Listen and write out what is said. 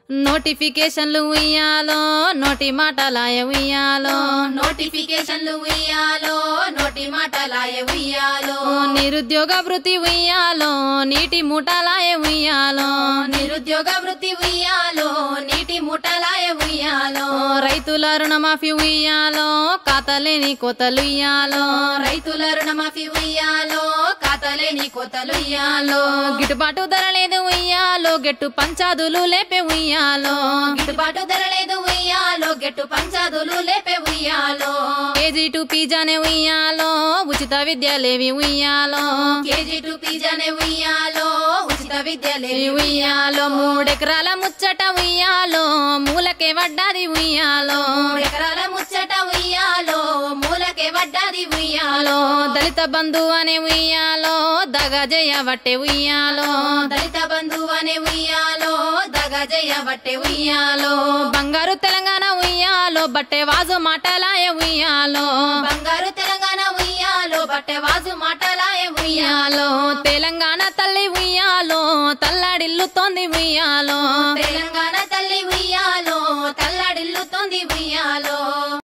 నోటిఫికేషన్లు ఉయ్యాలో నోటి మాటలాయ ఉయ్యాలో నోటిఫికేషన్లు ఉయ్యాలో నోటి మాటలాయ ఉయ్యాలో నిరుద్యోగ వృత్తి ఉయ్యాలో నీటి మూటలాయ ఉయ్యాలో నిరుద్యోగ వృత్తి ఉయ్యాలో నీటి ముఠలాయ ఉయ్యాలో రైతుల రుణమాఫీ ఉయ్యాలో ఖాతాలేని కోతలు ఉయ్యాలో రైతుల రుణమాఫీ ఉయ్యాలో ఖాతాలేని కోతలు ఉయ్యాలో గిట్టుబాటు ధర లేదు ఉయ్యాలో గెట్టు పంచాదులు లేపే ఉయ్యాలో గిట్టుబాటు ధర లేదు ఉయ్యాలో గెట్టు పంచాదులు లేపే ఉయ్యాలో కేజీ టు పిజ్జానే ఉయ్యాలో ఉచిత విద్యలేవి ఉయ్యాలో కేజీ టు పిజ్జానే ఉయ్యాలో ఉచిత విద్యలే ఉయ్యాలో మూడెకరాల ముచ్చట ఉయ్యాలో మూలకే వడ్డాది ఉయ్యాలో ఎకరాల ముచ్చట ఉయ్యాలో మూలకే వడ్డాది ఉయ్యాలో దళిత బంధు అనే ఉయ్యాలో దగా జయవట్టే ఉయ్యాలో దళిత బంధువు అనే ఉయ్యాలో దగజయ్య బట్టె ఉయ్యాలో బంగారు తెలంగాణ ఉయ్యాలో బట్టే వాజు మాటలాయ ఉయ్యాలో బంగారు తెలంగాణ ఉయ్యాలో బట్టె వాజు మాటలాయ ఉయ్యాలో ఉయ్యాలో తెలంగాణ తల్లి ఉయ్యాలో తల్లడిల్లుతోంది ఉయ్యాలో తెలంగాణ